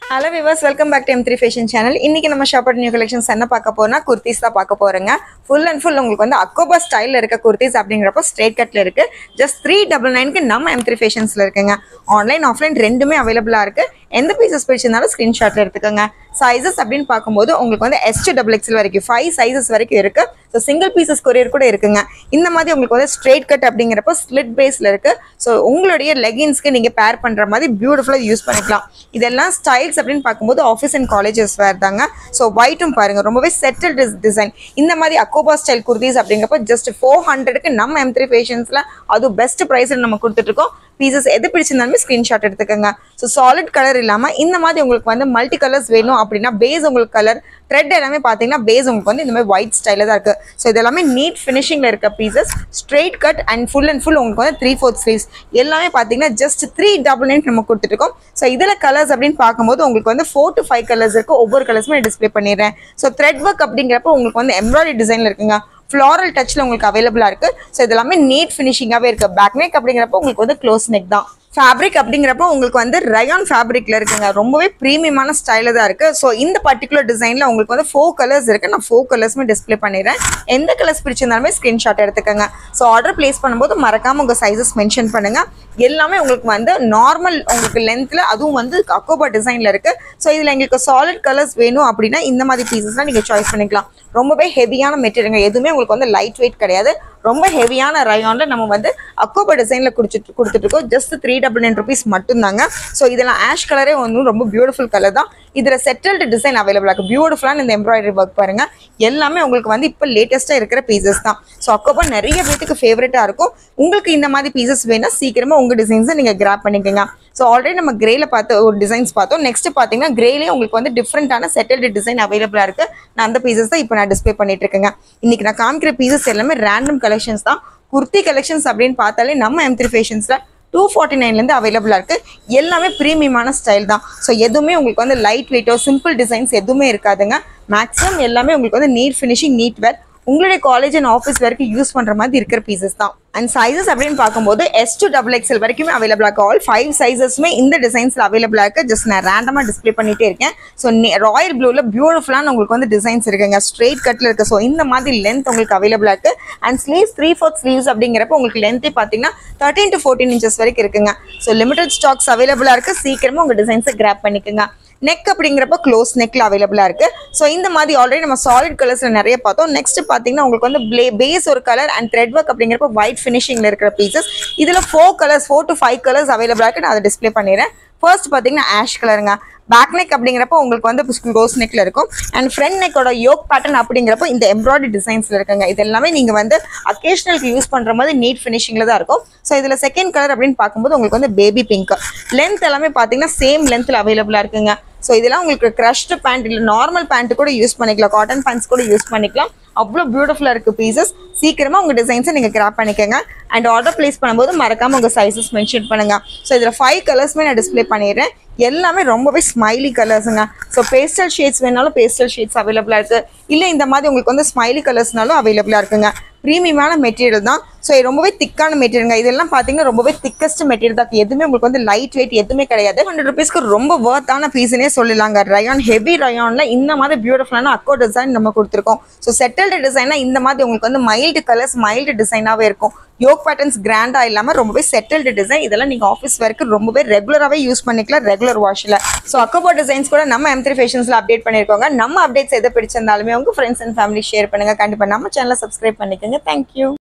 hello viewers welcome back to M three fashion channel இன்னைக்கு நம்ம shopper new collections என்ன பார்க்க போறோம்னா குர்த்திஸ் தான் பார்க்க போறோங்க ஃபுல் அண்ட் ஃபுல் உங்களுக்கு வந்து அக்கோபா ஸ்டைலில் இருக்க குர்த்திஸ் அப்படிங்கிறப்போ ஸ்ட்ரெயிட் கட்ல இருக்கு ஜஸ்ட் த்ரீ டபுள் நைனுக்கு நம்ம எம் த்ரீ ஃபேஷன்ஸ்ல இருக்குங்க ஆன்லைன் ஆஃப்லைன் ரெண்டுமே அவைலபிளா இருக்கு எந்த பீசஸ் பிடிச்சிருந்தாலும் ஸ்க்ரீன்ஷாட்ல எடுத்துக்கோங்க சைஸஸ் அப்படின்னு பார்க்கும்போது உங்களுக்கு வந்து எஸ் டு டபுள் எக்ஸல் வரைக்கும் ஃபைவ் சைஸஸ் வரைக்கும் இருக்கு ஸோ சிங்கிள் பீசஸ் கொரியர் கூட இருக்குங்க இந்த மாதிரி உங்களுக்கு வந்து ஸ்ட்ரெயிட் கட் அப்படிங்கிறப்போ ஸ்லிட் பேஸ்ல இருக்கு ஸோ உங்களுடைய லெகின்ஸ்க்கு நீங்க பேர் பண்ற மாதிரி பியூட்டிஃபுல்லாக யூஸ் பண்ணிக்கலாம் இதெல்லாம் ஸ்டைல்ஸ் அப்படின்னு பார்க்கும்போது ஆஃபீஸ் அண்ட் காலேஜஸ் வேர் தாங்க ஸோ ஒயிட்டும் பாருங்க ரொம்பவே செட்டில் டிசைன் இந்த மாதிரி அக்கோபா ஸ்டைல் குர்தீஸ் அப்படிங்கிறப்ப ஜஸ்ட் ஃபோர் ஹண்ட்ரடுக்கு நம்ம எம் த்ரீ ஃபேஷன்ஸ்ல அதுவும் பெஸ்ட் ப்ரைஸில் நம்ம கொடுத்துட்டு இருக்கோம் பீசஸ் எது பிடிச்சிருந்தாலுமே ஸ்க்ரீன்ஷாட் எடுத்துக்கோங்க ஸோ சாலிட் கலர் இல்லாமல் இந்த மாதிரி உங்களுக்கு வந்து மல்டி கலர்ஸ் வேணும் அப்படின்னா பேஸ் உங்களுக்கு கலர் த்ரெட் எல்லாமே பார்த்தீங்கன்னா பேஸ் உங்களுக்கு வந்து இந்த மாதிரி ஒயிட் ஸ்டைலில் தான் இருக்குது ஸோ இது எல்லாமே நீட் ஃபினிஷிங்கில் இருக்க pieces straight cut and full and full உங்களுக்கு வந்து த்ரீ ஃபோர்த் ஸ்லீவ்ஸ் எல்லாமே பார்த்தீங்கன்னா ஜஸ்ட் த்ரீ டபுள் நைன் நம்ம கொடுத்துருக்கோம் ஸோ இதில் கலர்ஸ் அப்படின்னு பார்க்கும்போது உங்களுக்கு வந்து ஃபோர் டு ஃபைவ் கலர்ஸ் இருக்குது ஒவ்வொரு கலர்ஸுமே டிஸ்ப்ளே பண்ணிடுறேன் ஸோ த்ரெட் ஒர்க் அப்படிங்கிறப்ப உங்களுக்கு வந்து எம்ப்ராய்டரி டிசைனில் இருக்குங்க ஃப்ளாரல் டச்சில் உங்களுக்கு அவைலபிளாக இருக்குது ஸோ இது எல்லாமே நீட் ஃபினிஷிங்காகவே இருக்குது பேக் நெக் அப்படிங்கிறப்ப உங்களுக்கு வந்து க்ளோஸ் நெக் தான் ஃபேப்ரிக் அப்படிங்கிறப்போ உங்களுக்கு வந்து ரயான் ஃபேப்ரிக்ல இருக்குங்க ரொம்பவே ப்ரீமியமான ஸ்டைலில் தான் இருக்கு ஸோ இந்த பர்டிகுலர் டிசைனில் உங்களுக்கு வந்து ஃபோர் கலர்ஸ் இருக்கு நான் ஃபோர் கலர்ஸுமே டிஸ்ப்ளே பண்ணிடுறேன் எந்த கலர்ஸ் பிடிச்சிருந்தாலுமே ஸ்க்ரீன்ஷாட் எடுத்துக்கோங்க ஸோ ஆர்டர் பிளேஸ் பண்ணும்போது மறக்காம உங்கள் சைஸஸ் மென்ஷன் பண்ணுங்க எல்லாமே உங்களுக்கு வந்து நார்மல் உங்களுக்கு லென்த்தில் அதுவும் வந்து அக்கோபா டிசைனில் இருக்கு ஸோ இதில் எங்களுக்கு சாலிட் கலர்ஸ் வேணும் அப்படின்னா இந்த மாதிரி பீசஸ்லாம் நீங்கள் சாய்ஸ் பண்ணிக்கலாம் ரொம்பவே ஹெவியான மெட்டீரியலுங்க எதுவுமே உங்களுக்கு வந்து லைட் வெயிட் கிடையாது ரொம்ப ஹெவியான ரயானில் நம்ம வந்து அக்கோபா டிசைனில் கொடுத்துட்டு கொடுத்துட்டு இருக்கோம் just three double nine rupees மட்டும்தாங்க ஸோ இதெல்லாம் ஆஷ் கலரே வந்து ரொம்ப பியூட்டிஃபுல் கலர் தான் இதில் செட்டில்டு டிசைன் அவைலபிளாக இருக்குது பியூட்டிஃபுல்லான இந்த எம்ப்ராய்டரி ஒர்க் பாருங்க எல்லாமே உங்களுக்கு வந்து இப்போ லேட்டஸ்ட்டாக இருக்கிற பீசஸ் தான் ஸோ அக்கோபா நிறைய பேத்துக்கு ஃபேவரட்டாக இருக்கும் உங்களுக்கு இந்த மாதிரி பீசஸ் வேணா சீக்கிரமாக உங்கள் டிசைன்ஸை நீங்கள் கிராப் பண்ணிக்கோங்க ஸோ ஆல்ரெடி நம்ம கிரேல பார்த்த ஒரு டிசைன்ஸ் பார்த்தோம் நெக்ஸ்ட் பார்த்தீங்கன்னா கிரேலேயே உங்களுக்கு வந்து டிஃப்ரெண்ட்டான செட்டில்டு டிசைன் அவைலபிளாக இருக்குது நான் அந்த பீசஸ் தான் இப்போ நான் டிஸ்ப்ளே பண்ணிட்டு இருக்கேங்க இன்னைக்கு நான் காமிக்கிற பீசஸ் எல்லாமே ரேண்டம் கலெக்ஷன்ஸ் தான் குர்த்தி கலெக்ஷன்ஸ் அப்படின்னு பார்த்தாலே நம்ம எம் த்ரீ ஃபேஷன்ஸில் டூ ஃபார்ட்டி நைன்லேருந்து அவைலபிளாக இருக்குது எல்லாமே ப்ரீமியமான ஸ்டைல் தான் ஸோ எதுவுமே உங்களுக்கு வந்து லைட் வெயிட்டோ சிம்பிள் டிசைன்ஸ் எதுவுமே இருக்காதுங்க மேக்ஸிமம் எல்லாமே உங்களுக்கு வந்து நீட் ஃபினிஷிங் நீட் வேர் உங்களுடைய காலேஜ் அண்ட் ஆஃபீஸ் வரைக்கும் யூஸ் பண்ணுற மாதிரி இருக்கிற பீசஸ் தான் அண்ட் சைஸஸ் அப்படின்னு பார்க்கும்போது எஸ் டு டபுள் எக்ஸல் வரைக்குமே அவைலபிளாக இருக்கு ஆல் ஃபைவ் சைஸஸுமே இந்த டிசைன்ஸில் அவைலபிளாக இருக்கு ஜஸ்ட் நான் ரேண்டமாக டிஸ்ப்ளே பண்ணிட்டே இருக்கேன் ஸோ ராயல் ப்ளூவில் பியூட்டிஃபுல்லான உங்களுக்கு வந்து டிசைன்ஸ் இருக்குங்க ஸ்ட்ரெயிட் கட்டில் இருக்கு ஸோ இந்த மாதிரி லென்த் உங்களுக்கு அவைலபிளாக இருக்கு and sleeves three fourth sleeves அப்படிங்கிறப்ப உங்களுக்கு லென்த்தே பார்த்தீங்கன்னா தேர்ட்டின் டு ஃபோர்டீன் இன்ச்சஸ் வரைக்கும் இருக்குங்க ஸோ லிமிடெட் ஸ்டாக்ஸ் அவைலபிளாக இருக்கு சீக்கிரமாக உங்கள் டிசைன்ஸை கிராப் பண்ணிக்கோங்க நெக் அப்படிங்கிறப்ப க்ளோஸ் நெக்ல அவைலபிளாக இருக்கு ஸோ இந்த மாதிரி ஆல்ரெடி நம்ம சாலிட் கலர்ஸ்ல நிறைய பார்த்தோம் நெக்ஸ்ட் பார்த்தீங்கன்னா உங்களுக்கு வந்து ப்ளே பேஸ் ஒரு கலர் அண்ட் த்ரெட் ஒர்க் அப்படிங்கிறப்ப ஒயிட் ஃபினிஷிங்ல இருக்கிற பீசஸ் இதுல four colours four to five colours அவைலபிளாக இருக்கு நான் அதை டிஸ்ப்ளே பண்ணிடுறேன் ஃபர்ஸ்ட் பார்த்தீங்கன்னா ஆஷ் கலருங்க பேக் நெக் அப்படிங்கிறப்ப உங்களுக்கு வந்து க்ளோஸ் நெக்ல இருக்கும் அண்ட் ஃப்ரண்ட் நெக்கோட யோக் பேட்டர்ன் அப்படிங்கிறப்ப இந்த எம்ப்ராய்டரி டிசைன்ஸ்ல இருக்குங்க இது எல்லாமே நீங்க வந்து அக்கேஷனலுக்கு யூஸ் பண்ற மாதிரி நீட் ஃபினிஷிங்ல தான் இருக்கும் ஸோ இதுல செகண்ட் கலர் அப்படின்னு பார்க்கும்போது உங்களுக்கு வந்து பேபி பிங்க் லென்த் எல்லாமே பார்த்தீங்கன்னா சேம் லென்த்ல அவைலபிளா இருக்குங்க ஸோ இதெல்லாம் உங்களுக்கு க்ரஷ்டு பேண்ட் இல்லை நார்மல் பேண்ட் கூட யூஸ் பண்ணிக்கலாம் காட்டன் பேண்ட்ஸ் கூட யூஸ் பண்ணிக்கலாம் அவ்வளோ பியூட்டிஃபுல்லாக இருக்குது பீசஸ் சீக்கிரமாக உங்கள் டிசைன்ஸை நீங்கள் கிராப் பண்ணிக்கோங்க அண்ட் ஆர்டர் ப்ளேஸ் பண்ணும்போது மறக்காமல் உங்கள் சைஸஸ் மென்ஷன் பண்ணுங்கள் ஸோ இதில் ஃபைவ் கலர்ஸுமே நான் டிஸ்ப்ளே பண்ணிடுறேன் எல்லாமே ரொம்பவே ஸ்மைலி கலர்ஸுங்க ஸோ பேஸ்டல் ஷேட்ஸ் வேணாலும் பேஸ்டல் ஷேட்ஸ் அவைலபிளாக இருக்குது இல்லை இந்த மாதிரி உங்களுக்கு வந்து ஸ்மைலி கலர்ஸ்னாலும் அவைலபிளாக இருக்குங்க ப்ரீமியமான மெட்டீரியல் தான் ஸோ இது ரொம்பவே திக்கான மெட்டீரியலுங்க இதெல்லாம் பார்த்தீங்கன்னா ரொம்பவே திக்கஸ்ட் மெட்டீரியல் தான் எதுவுமே உங்களுக்கு வந்து லைட் வெயிட் எதுவுமே கிடையாது ஹண்ட்ரட் ருபீஸ்க்கு ரொம்ப ஒர்த்தான பீஸ்னே சொல்லலாங்க ரயான் ஹெவி ரயானில் இந்த மாதிரி பியூட்டிஃபுல்லான அக்கோ டிசைன் நம்ம கொடுத்துருக்கோம் ஸோ செட்டில்டு டிசைனாக இந்த மாதிரி உங்களுக்கு வந்து மைல்டு கலர்ஸ் மைல்டு டிசைனாகவே இருக்கும் யோக் பேட்டர்ன்ஸ் கிராண்டாக இல்லாமல் ரொம்பவே செட்டில்டு டிசைன் இதெல்லாம் நீங்கள் ஆஃபீஸ் வரைக்கும் ரொம்பவே ரெகுலராகவே யூஸ் பண்ணிக்கலாம் ரெகுலர் வாஷில் ஸோ அக்கோபா டிசைன்ஸ் கூட நம்ம எம் த்ரீ ஃபேஷன்ஸில் அப்டேட் பண்ணியிருக்கோங்க நம்ம அப்டேட்ஸ் எதை பிடிச்சிருந்தாலுமே உங்கள் ஃப்ரெண்ட்ஸ் அண்ட் ஃபேமிலி ஷேர் பண்ணுங்கள் கண்டிப்பாக நம்ம சேனலை சப்ஸ்கிரைப் பண்ணிக்கோங்க தேங்க்யூ